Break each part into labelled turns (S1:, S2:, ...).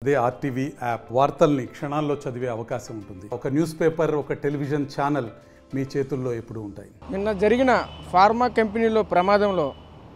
S1: అదే RTV app వార్తల్ని క్షణాల్లో చదివే అవకాశం ఉంటుంది ఒక న్యూస్ పేపర్ ఒక టెలివిజన్ ఛానల్ మీ చేతుల్లో ఎప్పుడూ ఉంటాయి
S2: నిన్న జరిగిన ఫార్మా కంపెనీలో ప్రమాదంలో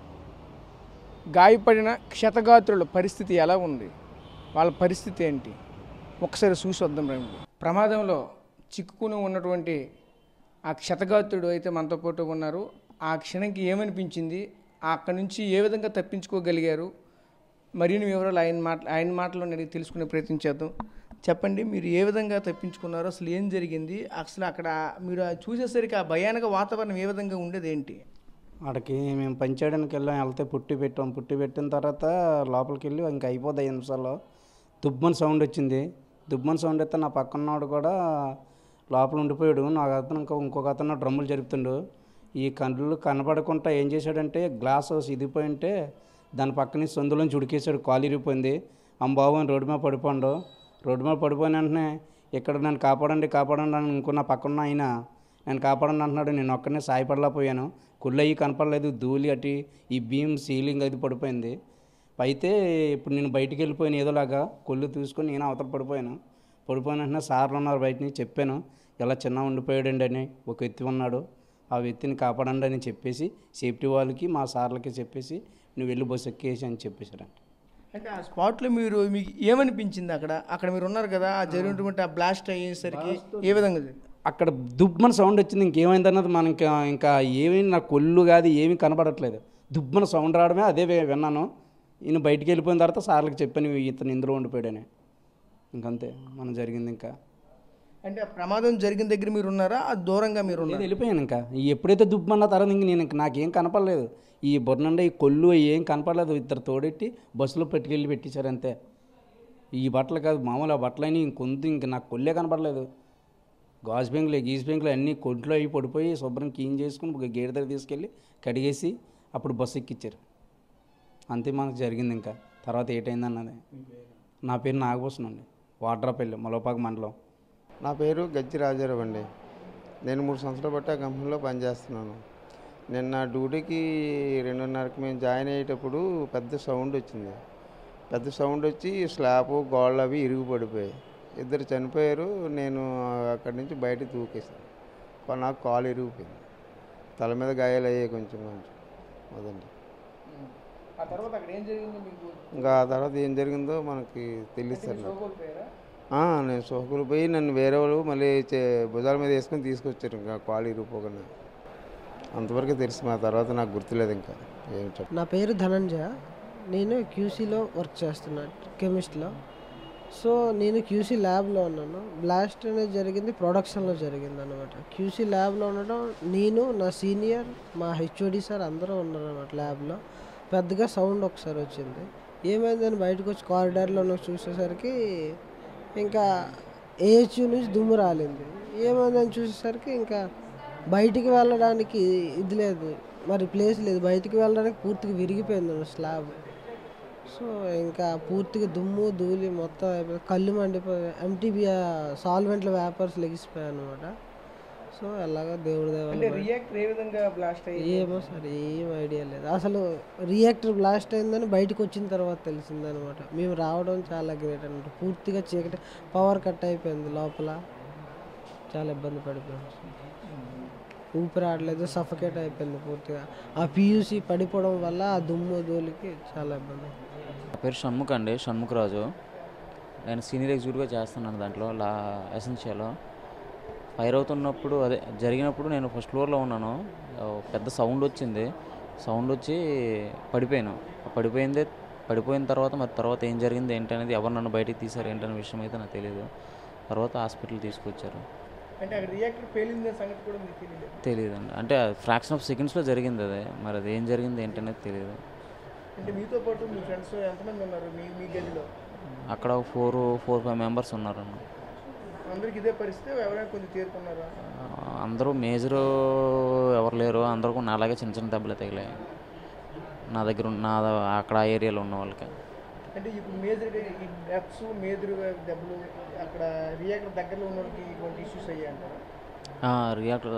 S2: గాయపడిన క్షతగాత్రుల పరిస్థితి ఎలా ఉంది వాళ్ళ పరిస్థితి ఏంటి ఒకసారి చూసి వద్దాం రండి ప్రమాదంలో చిక్కుకుని ఉన్నటువంటి ఆ క్షతగాత్రుడు అయితే మనతో పాటు ఉన్నారు ఆ క్షణంకి ఏమనిపించింది అక్కడి నుంచి ఏ విధంగా తప్పించుకోగలిగారు మరిన్ని వివరాలు ఆయన మాట ఆయన మాటలో అడిగి తెలుసుకునే ప్రయత్నం చేద్దాం చెప్పండి మీరు ఏ విధంగా తప్పించుకున్నారు అసలు ఏం జరిగింది అసలు అక్కడ మీరు ఆ చూసేసరికి ఆ భయానక వాతావరణం ఏ విధంగా ఉండేది ఏంటి
S3: అక్కడికి మేము పంచేయడానికి వెళ్ళాం వెళ్తే పుట్టి పెట్టాం పుట్టి పెట్టిన తర్వాత లోపలికి వెళ్ళి ఇంకా అయిపోద్ది ఐదు నిమిషాల్లో దుబ్బని సౌండ్ వచ్చింది దుబ్బని సౌండ్ అయితే నా పక్కన్నవాడు కూడా లోపల ఉండిపోయాడు నాకు అతను ఇంకో ఇంకొక అతను డ్రమ్ములు జరుపుతుండు ఈ కళ్ళు కనపడకుండా ఏం చేశాడంటే గ్లాస్ ఇదిపోయి ఉంటే దాని పక్కన సందులోంచి ఉడికేశాడు కాలు ఇరిగిపోయింది అంబాబు అని రోడ్డు మీద పడిపోండు రోడ్డు మీద పడిపోయిన వెంటనే ఇక్కడ నన్ను కాపాడండి కాపాడండి అని ఇంకున్న పక్కన ఆయన నేను కాపాడండి అంటున్నాడు నేను ఒక్కనే సాయపడలేకపోయాను కుళ్ళు అయ్యి కనపడలేదు ధూళి అటు ఈ బీమ్ సీలింగ్ అది పడిపోయింది అయితే ఇప్పుడు నేను బయటికి వెళ్ళిపోయాను ఏదోలాగా కొళ్ళు తీసుకొని నేను అవతల పడిపోయాను పడిపోయిన వెంటనే సార్లు ఉన్నారు బయట నుంచి చెప్పాను ఇలా చిన్న ఉండిపోయాడండి అని ఒక వ్యక్తి ఉన్నాడు ఆ వ్యక్తిని కాపాడండి అని చెప్పేసి సేఫ్టీ వాళ్ళకి మా సార్లకి చెప్పేసి నువ్వు వెళ్ళి బస్సు ఎక్కేసి అని చెప్పేశారంట
S2: అంటే ఆ స్పాట్లో మీరు మీకు ఏమనిపించింది అక్కడ అక్కడ మీరు ఉన్నారు కదా ఆ జరిగినటువంటి ఆ బ్లాస్ట్ అయ్యేసరికి ఏ విధంగా జరిగింది?
S3: అక్కడ దుబ్బన సౌండ్ వచ్చింది ఇంకేమైంది అన్నది మనకి ఇంకా ఏమీ నా కొల్లు కాదు ఏమీ కనపడట్లేదు దుబ్బన సౌండ్ రావడమే అదే వి- విన్నాను ఈయన బయటికి వెళ్ళిపోయిన తర్వాత సార్లకు చెప్పాను ఇతను ఇందులో ఉండిపోయాడని ఇంకంతే మనం జరిగింది ఇంకా
S2: అంటే ఆ ప్రమాదం జరిగిన దగ్గర మీరు ఉన్నారా ఆ దూరంగా మీరు
S3: లేదు
S2: ఉన్నారు
S3: వెళ్ళిపోయాను ఇంకా ఈ ఎప్పుడైతే దుబ్బన్న తర్వాత ఇంక నేను ఇంక నాకేం కనపడలేదు ఈ బొర్నండే ఈ కొల్లు ఏం కనపడలేదు ఇద్దరు తోడెట్టి బస్సులో పెట్టుకెళ్ళి పెట్టించారు అంతే ఈ బట్టలు కాదు మామూలు ఆ బట్టలని ఇంకొంత ఇంక నాకు కొల్లే కనపడలేదు గాజు బెంకులు గీజ్ బెంకులు అన్నీ కొట్లో అవి పడిపోయి శుభ్రం క్లీన్ చేసుకుని ఒక గేట్ దగ్గర తీసుకెళ్ళి కడిగేసి అప్పుడు బస్సు ఎక్కిచ్చారు అంతే మనకు జరిగింది ఇంకా తర్వాత ఏటైంది అన్నది నా పేరు నాగభూషణ్ అండి వాడ్రాపల్లి మలోపాక మండలం
S4: నా పేరు గజ్జి రాజారావు అండి నేను మూడు సంవత్సరాలు బట్టి ఆ కంపెనీలో పనిచేస్తున్నాను నిన్న డ్యూటీకి రెండున్నరకి మేము జాయిన్ అయ్యేటప్పుడు పెద్ద సౌండ్ వచ్చింది పెద్ద సౌండ్ వచ్చి స్లాబ్ గోళ్ళు అవి ఇరుగు పడిపోయాయి ఇద్దరు చనిపోయారు నేను అక్కడి నుంచి బయటకు దూకేసాను కొ- నాకు కాలు ఇరిగిపోయింది తల మీద గాయాలు అయ్యాయి కొంచెం కొంచెం అదండి
S2: ఆ తర్వాత అక్కడ ఏం జరిగిందో మీకు
S4: ఇంకా ఆ తర్వాత ఏం జరిగిందో మనకి తెలుస్తుంది నాకు
S2: కోల్పోయారా
S4: ఆ, నేను సోకులు పోయి నన్ను వేరే వాళ్ళు మళ్ళీ చే- భుజాల మీద వేసుకొని తీసుకొచ్చారు ఇంకా కాలు ఇరిగిపోకుండా అంతవరకు తెలుసు మా తర్వాత నాకు గుర్తులేదు ఇంకా ఏం చెప్ప
S5: నా పేరు ధనంజయ నేను క్యూసీలో వర్క్ చేస్తున్నాను కెమిస్ట్లో సో నేను క్యూసీ ల్యాబ్లో ఉన్నాను బ్లాస్ట్ అనేది జరిగింది ప్రొడక్షన్లో జరిగింది అనమాట క్యూసీ ల్యాబ్లో ఉండడం నేను నా సీనియర్ మా హెచ్ఓడి సార్ అందరూ ఉన్నారు అనమాట ల్యాబ్లో పెద్దగా సౌండ్ ఒకసారి వచ్చింది ఏమైందని బయటకు వచ్చి కారిడార్లో చూసేసరికి ఇంకా ఏహెచ్యూ నుంచి దుమ్ము రాలింది ఏమైందని చూసేసరికి ఇంకా బయటికి వెళ్ళడానికి ఇది లేదు మరి ప్లేస్ లేదు బయటికి వెళ్ళడానికి పూర్తిగా విరిగిపోయింది స్లాబ్ సో ఇంకా పూర్తిగా దుమ్ము ధూళి మొత్తం అయిపోయి కళ్ళు మండిపోయి ఎంటీబీ సాల్వెంట్ల వ్యాపర్స్ లెగిసిపోయాయి అనమాట సో ఎలాగో దేవుడి
S2: అంటే
S5: దేవాలి
S2: రియాక్టర్ ఏ విధంగా బ్లాస్ట్ అయ్యి
S5: ఏమో సార్ ఏం ఐడియా లేదు అసలు రియాక్టర్ బ్లాస్ట్ అయిందని బయటకు వచ్చిన తర్వాత తెలిసిందనమాట మేము రావడం చాలా గ్రేట్ అనమాట పూర్తిగా చీకటి పవర్ కట్ అయిపోయింది లోపల చాలా ఇబ్బంది పడిపోయాం ఊపిరి ఆడలేదు సఫకేట్ అయిపోయింది పూర్తిగా ఆ పియూసి పడిపోవడం వల్ల ఆ దుమ్ము ధూళికి చాలా ఇబ్బంది
S6: నా పేరు షణ్ముఖ్ అండి షణ్ముఖ్ రాజు నేను సీనియర్ ఎగ్జిక్యూటివ్గా చేస్తున్నాను దాంట్లో లా ఎసెన్షియల్ ఫైర్ అవుతున్నప్పుడు అదే జరిగినప్పుడు నేను ఫస్ట్ ఫ్లోర్లో ఉన్నాను ఓ పెద్ద సౌండ్ వచ్చింది సౌండ్ వచ్చి పడిపోయాను ఆ పడిపోయిందే పడిపోయిన తర్వాత మరి తర్వాత ఏం జరిగింది ఏంటనేది ఎవరు నన్ను బయటికి తీశారు ఏంటనే విషయం అయితే నాకు తెలియదు తర్వాత హాస్పిటల్ తీసుకొచ్చారు
S2: అంటే అక్కడ రియాక్టర్ పేలిందనే సంగతి కూడా మీకు తెలియదు
S6: తెలియదండి అంటే ఫ్రాక్షన్ ఆఫ్ సెకండ్స్లో జరిగింది అదే మరి అది ఏం జరిగింది ఏంటనేది తెలియదు
S2: అంటే మీతో పాటు మీ ఫ్రెండ్స్ ఎంతమంది ఉన్నారు మీ మీ గదిలో
S6: అక్కడ ఫోర్ ఫోర్ ఫైవ్ మెంబర్స్ ఉన్నారన్న
S2: అందరికి ఇదే పరిస్థితి ఎవరైనా కొంచెం తేరుకున్నారా
S6: ఆ, అందరూ మేజర్ ఎవరు లేరు అందరూ నాలాగే చిన్న చిన్న దెబ్బలు తగిలాయి నా దగ్గర ఉన్న- నా ద- అక్కడ ఆ ఏరియాలో ఉన్న వాళ్ళకి
S2: అంటే ఇప్పుడు మేజర్ ఈ డెప్స్ మేజర్ దెబ్బలు అక్కడ రియాక్టర్ దగ్గరలో ఉన్న వాళ్ళకి ఇటువంటి ఇష్యూస్ అయ్యాయి అంటారా
S6: రియాక్టర్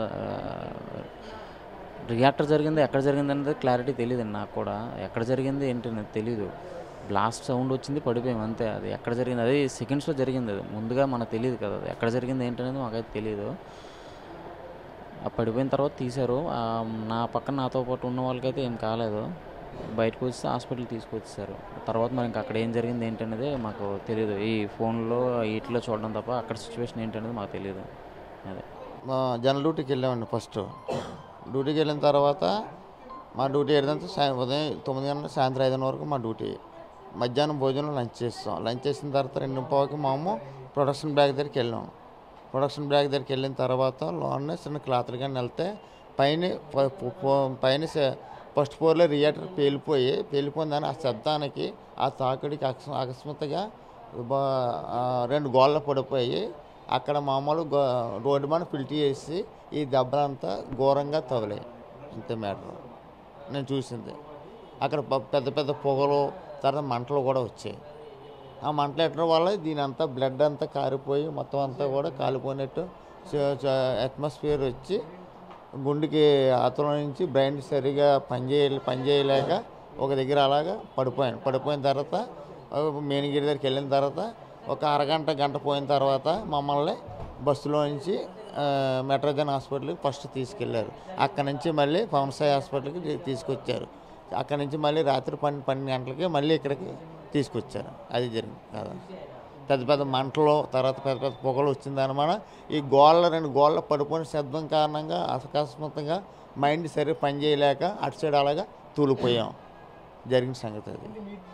S6: రియాక్టర్ జరిగింది ఎక్కడ జరిగింది అనేది క్లారిటీ తెలియదు నాకు కూడా ఎక్కడ జరిగింది ఏంటి అనేది తెలీదు బ్లాస్ట్ సౌండ్ వచ్చింది పడిపోయాం అంతే అది ఎక్కడ జరిగింది అది సెకండ్స్లో జరిగింది అది ముందుగా మనకు తెలియదు కదా అది ఎక్కడ జరిగింది ఏంటనేది మాకైతే తెలియదు ఆ పడిపోయిన తర్వాత తీశారు ఆ నా పక్కన నాతో పాటు ఉన్న వాళ్ళకైతే ఏం కాలేదు బయటకు వచ్చి హాస్పిటల్ తీసుకొచ్చేసారు తర్వాత మరి ఇంకా అక్కడ ఏం జరిగింది ఏంటనేది మాకు తెలియదు ఈ ఫోన్లో వీటిలో చూడడం తప్ప అక్కడ సిచ్యువేషన్ ఏంటనేది మాకు తెలియదు అదే
S7: మా జనరల్ డ్యూటీకి వెళ్ళామండి ఫస్ట్ డ్యూటీకి వెళ్ళిన తర్వాత మా డ్యూటీ ఏదంటే సాయం ఉదయం తొమ్మిది గంటల సాయంత్రం ఐదు వరకు మా డ్యూటీ మధ్యాహ్నం భోజనం లంచ్ చేస్తాం లంచ్ చేసిన తర్వాత రెండు పావుకి మాము ప్రొడక్షన్ బ్యాగ్ దగ్గరికి వెళ్ళాం ప్రొడక్షన్ బ్యాగ్ దగ్గరికి వెళ్ళిన తర్వాత లోన చిన్న క్లాత్లు కానీ వెళ్తే పైన ప- ప- ప- పైన స- ఫస్ట్ ఫ్లోర్లో రియాక్టర్ పేలిపోయి పేలిపోయిందని ఆ శబ్దానికి ఆ తాకిడికి అకస్ అకస్మాత్తుగా బా- ఆ రెండు గోళ్ళ పడిపోయి అక్కడ మామూలు గో- రోడ్డు మన ఫిల్టర్ చేసి ఈ దెబ్బలంతా ఘోరంగా తగిలాయి అంతే మ్యాటర్ నేను చూసింది అక్కడ ప- పెద్ద పెద్ద పొగలు తర్వాత మంటలు కూడా వచ్చాయి ఆ మంటలు ఎట్టడం వల్ల దీని అంతా బ్లడ్ అంతా కారిపోయి మొత్తం అంతా కూడా కాలిపోయినట్టు అట్మాస్ఫియర్ వచ్చి గుండెకి అతలో నుంచి బ్రెయిన్ సరిగా పనిచేయ పనిచేయలేక ఒక దగ్గర అలాగా పడిపోయాను పడిపోయిన తర్వాత మేనగిరి దగ్గరికి వెళ్ళిన తర్వాత ఒక అరగంట గంట పోయిన తర్వాత మమ్మల్ని బస్సులో నుంచి ఆ, మెట్రోజన్ హాస్పిటల్కి ఫస్ట్ తీసుకెళ్లారు అక్కడ నుంచి మళ్ళీ పవన్ సాయి హాస్పిటల్కి తీ- తీసుకొచ్చారు అక్కడ నుంచి మళ్ళీ రాత్రి పన్నెండు పన్నెండు గంటలకి మళ్ళీ ఇక్కడికి తీసుకొచ్చారు అది జరిగింది కదా పెద్ద పెద్ద మంటలు తర్వాత పెద్ద పెద్ద పొగలు వచ్చిందనమాట ఈ గోళ్ళ రెండు గోళ్ళ పడిపోయిన శబ్దం కారణంగా అకస్మాత్తుగా మైండ్ సరిగ్గా పనిచేయలేక అటు సైడ్ అలాగా తూలిపోయాం జరిగిన సంగతి అది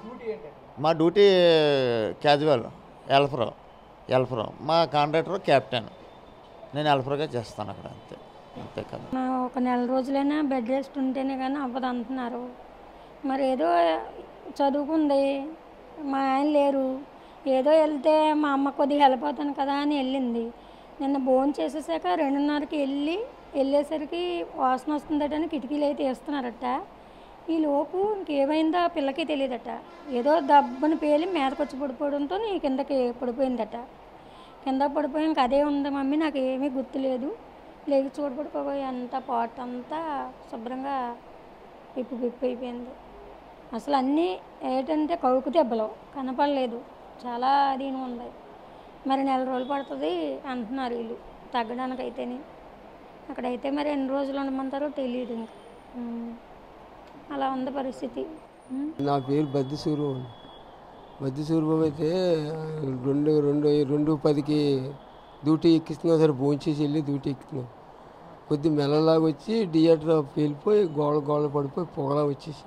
S7: మా డ్యూటీ క్యాజువల్ ఎల్ఫ్రో ఎల్ఫ్రో మా కాంట్రాక్టర్ కెప్టెన్ నేను ఎల్ఫ్రోగా చేస్తాను అక్కడ అంతే అంతే కదా
S8: నా ఒక నెల రోజులైనా బెడ్ రెస్ట్ ఉంటేనే కానీ అవ్వదు అంటున్నారు మరి ఏదో చదువుకుంది మా ఆయన లేరు ఏదో వెళ్తే మా అమ్మ కొద్దిగా హెల్ప్ అవుతాను కదా అని వెళ్ళింది నిన్న భోజనం చేసేసాక రెండున్నరకి వెళ్ళి వెళ్ళేసరికి వాసన వస్తుందట కిటికీలు అయితే వేస్తున్నారట ఈ లోపు ఇంకేమైందో ఆ పిల్లకి తెలియదట ఏదో దబ్బని పేలి మీదకొచ్చి పడిపోవడంతో నీ కిందకి పడిపోయిందట కింద పడిపోయి ఇంక అదే ఉంది మమ్మీ నాకు ఏమీ గుర్తులేదు లేచి చూడబడిపోయి అంత పాట అంతా శుభ్రంగా పిప్పి పిప్పి అయిపోయింది అసలు అన్నీ ఏంటంటే కవుకు దెబ్బలు కనపడలేదు చాలా దీని ఉంది మరి నెల రోజులు పడుతుంది అంటున్నారు వీళ్ళు తగ్గడానికి అయితేనే అక్కడైతే మరి ఎన్ని రోజులు ఉండమంటారో తెలియదు ఇంకా ఉమ్. అలా ఉంది పరిస్థితి ఉమ్.
S9: నా పేరు బద్ది సూర్యబాబు బద్ది సూర్యబాబు అయితే రెండు రెండు రెండు పదికి డ్యూటీ ఎక్కిస్తున్నాం సరే భోంచేసి వెళ్ళి డ్యూటీ ఎక్కుతున్నాం కొద్ది మెల్లలాగా వచ్చి థియేటర్ వెళ్ళిపోయి గోడ గోడ పడిపోయి పొగలా వచ్చేసి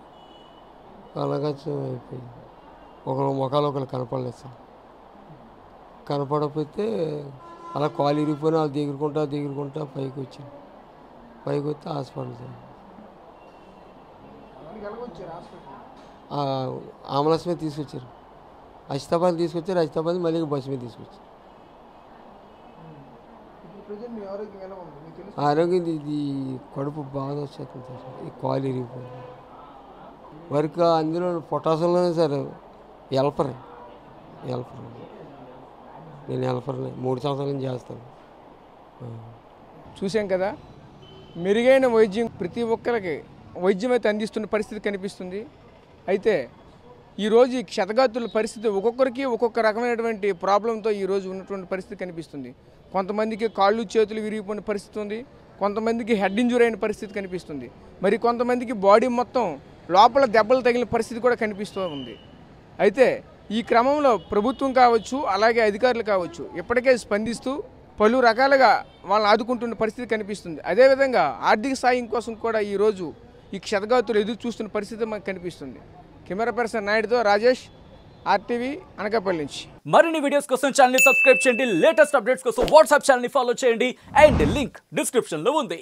S9: అలాగా చూ- అయిపోయింది ఒకరు ముఖాలు ఒకరు కనపడలేదు సార్ కనపడకపోతే అలా కాలు ఇరిగిపోయినా వాళ్ళు దిగురుకుంటా దిగురుకుంటా పైకి వచ్చింది పైకి వస్తే హాస్పిటల్ సార్ ఆ, అంబులెన్స్ మీద తీసుకొచ్చారు అజితాబాద్ తీసుకొచ్చారు అజితాబాద్ మళ్ళీ బస్సు మీద తీసుకొచ్చారు ఆరోగ్యం ఇది- ఇది కడుపు బాగా వచ్చేస్తుంది సార్ ఈ కాలు ఇరిగిపోయింది వర్క్ అందులో పొటాసంలోనే సార్ హెల్పర్ హెల్పర్ నేను హెల్పర్ని మూడు సంవత్సరాల నుంచి చేస్తాను ఆ.
S2: చూసాం కదా మెరుగైన వైద్యం ప్రతి ఒక్కరికి వైద్యం అయితే అందిస్తున్న పరిస్థితి కనిపిస్తుంది అయితే ఈరోజు ఈ క్షతగాతుల పరిస్థితి ఒక్కొక్కరికి ఒక్కొక్క రకమైనటువంటి ప్రాబ్లంతో ఈరోజు ఉన్నటువంటి పరిస్థితి కనిపిస్తుంది కొంతమందికి కాళ్ళు చేతులు విరిగిపోయిన పరిస్థితి ఉంది కొంతమందికి హెడ్ ఇంజురీ అయిన పరిస్థితి కనిపిస్తుంది మరి కొంతమందికి బాడీ మొత్తం లోపల దెబ్బలు తగిలిన పరిస్థితి కూడా కనిపిస్తూ ఉంది అయితే ఈ క్రమంలో ప్రభుత్వం కావచ్చు అలాగే అధికారులు కావచ్చు ఇప్పటికే స్పందిస్తూ పలు రకాలుగా వాళ్ళని ఆదుకుంటున్న పరిస్థితి కనిపిస్తుంది అదేవిధంగా ఆర్థిక సాయం కోసం కూడా ఈరోజు ఈ క్షతగాతులు ఎదురు చూస్తున్న పరిస్థితి మనకు కనిపిస్తుంది కెమెరా పర్సన్ నాయుడుతో రాజేష్ ఆర్టీవీ అనకాపల్లి నుంచి
S10: మరిన్ని వీడియోస్ కోసం ఛానల్ సబ్స్క్రైబ్ చేయండి లేటెస్ట్ అప్డేట్స్ కోసం వాట్సాప్ ఛానల్ ఫాలో చేయండి అండ్ లింక్ డిస్క్రిప్షన్ లో ఉంది